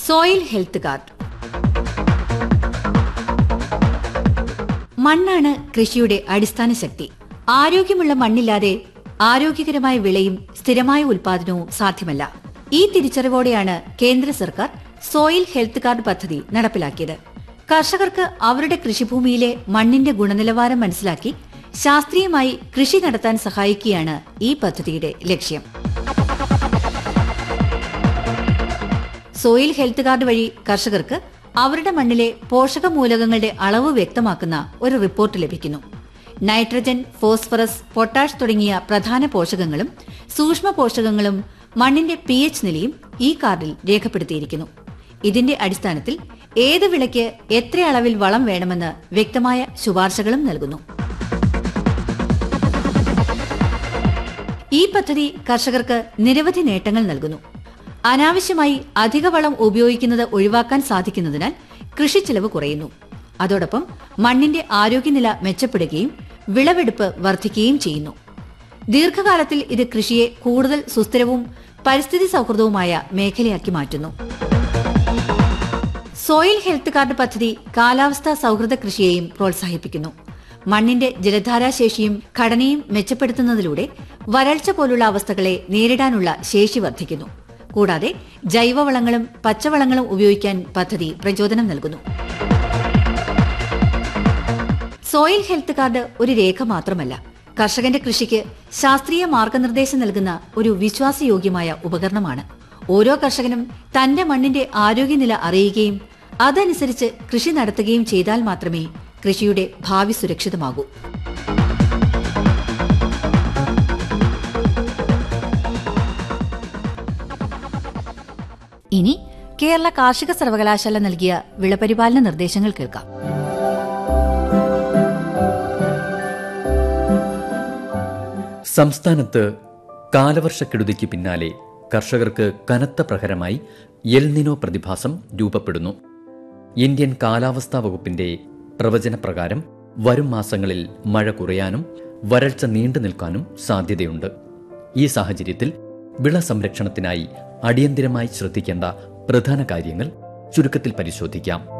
soil health card മണ്ണാണ് കൃഷിയുടെ അടിസ്ഥാന ശക്തി ആരോഗ്യമുള്ള മണ്ണില്ലാതെ ആരോഗ്യകരമായ വിളയും സ്ഥിരമായ ഉൽപാദനവും സാധ്യമല്ല ഈ തിരിച്ചറിവോടെയാണ് കേന്ദ്ര സർക്കാർ സോയിൽ ഹെൽത്ത് കാർഡ് പദ്ധതി നടപ്പിലാക്കിയത് കർഷകർക്ക് അവരുടെ കൃഷിഭൂമിയിലെ മണ്ണിന്റെ ഗുണനിലവാരം മനസ്സിലാക്കി ശാസ്ത്രീയമായി കൃഷി നടത്താൻ സഹായിക്കുകയാണ് ഈ പദ്ധതിയുടെ ലക്ഷ്യം സോയിൽ ഹെൽത്ത് കാർഡ് വഴി കർഷകർക്ക് അവരുടെ മണ്ണിലെ പോഷകമൂലകങ്ങളുടെ അളവ് വ്യക്തമാക്കുന്ന ഒരു റിപ്പോർട്ട് ലഭിക്കുന്നു നൈട്രജൻ ഫോസ്ഫറസ് പൊട്ടാഷ് തുടങ്ങിയ പ്രധാന പോഷകങ്ങളും സൂക്ഷ്മ പോഷകങ്ങളും മണ്ണിന്റെ പി എച്ച് നിലയും ഈ കാർഡിൽ രേഖപ്പെടുത്തിയിരിക്കുന്നു ഇതിന്റെ അടിസ്ഥാനത്തിൽ ഏത് വിളയ്ക്ക് എത്ര അളവിൽ വളം വേണമെന്ന് വ്യക്തമായ ശുപാർശകളും നൽകുന്നു ഈ പദ്ധതി കർഷകർക്ക് നിരവധി നേട്ടങ്ങൾ നൽകുന്നു അനാവശ്യമായി അധിക വളം ഉപയോഗിക്കുന്നത് ഒഴിവാക്കാൻ സാധിക്കുന്നതിനാൽ കൃഷി ചെലവ് കുറയുന്നു അതോടൊപ്പം മണ്ണിന്റെ ആരോഗ്യനില മെച്ചപ്പെടുകയും വിളവെടുപ്പ് വർദ്ധിക്കുകയും ചെയ്യുന്നു ദീർഘകാലത്തിൽ ഇത് കൃഷിയെ കൂടുതൽ സുസ്ഥിരവും പരിസ്ഥിതി സൗഹൃദവുമായ മേഖലയാക്കി മാറ്റുന്നു സോയിൽ ഹെൽത്ത് കാർഡ് പദ്ധതി കാലാവസ്ഥാ സൗഹൃദ കൃഷിയെയും പ്രോത്സാഹിപ്പിക്കുന്നു മണ്ണിന്റെ ജലധാരാശേഷിയും ഘടനയും മെച്ചപ്പെടുത്തുന്നതിലൂടെ വരൾച്ച പോലുള്ള അവസ്ഥകളെ നേരിടാനുള്ള ശേഷി വർദ്ധിക്കുന്നു കൂടാതെ ജൈവവളങ്ങളും പച്ചവളങ്ങളും ഉപയോഗിക്കാൻ പദ്ധതി പ്രചോദനം നൽകുന്നു സോയിൽ ഹെൽത്ത് കാർഡ് ഒരു രേഖ മാത്രമല്ല കർഷകന്റെ കൃഷിക്ക് ശാസ്ത്രീയ മാർഗനിർദ്ദേശം നൽകുന്ന ഒരു വിശ്വാസയോഗ്യമായ ഉപകരണമാണ് ഓരോ കർഷകനും തന്റെ മണ്ണിന്റെ ആരോഗ്യനില അറിയുകയും അതനുസരിച്ച് കൃഷി നടത്തുകയും ചെയ്താൽ മാത്രമേ കൃഷിയുടെ ഭാവി സുരക്ഷിതമാകൂ ഇനി കേരള കാർഷിക സർവകലാശാല നൽകിയ വിളപരിപാലന നിർദ്ദേശങ്ങൾ കേൾക്കാം സംസ്ഥാനത്ത് കാലവർഷക്കെടുതിക്ക് പിന്നാലെ കർഷകർക്ക് കനത്ത പ്രഹരമായി എൽനിനോ പ്രതിഭാസം രൂപപ്പെടുന്നു ഇന്ത്യൻ കാലാവസ്ഥാ വകുപ്പിന്റെ പ്രവചനപ്രകാരം വരും മാസങ്ങളിൽ മഴ കുറയാനും വരൾച്ച നീണ്ടു നിൽക്കാനും സാധ്യതയുണ്ട് ഈ സാഹചര്യത്തിൽ വിള സംരക്ഷണത്തിനായി അടിയന്തിരമായി ശ്രദ്ധിക്കേണ്ട പ്രധാന കാര്യങ്ങൾ ചുരുക്കത്തിൽ പരിശോധിക്കാം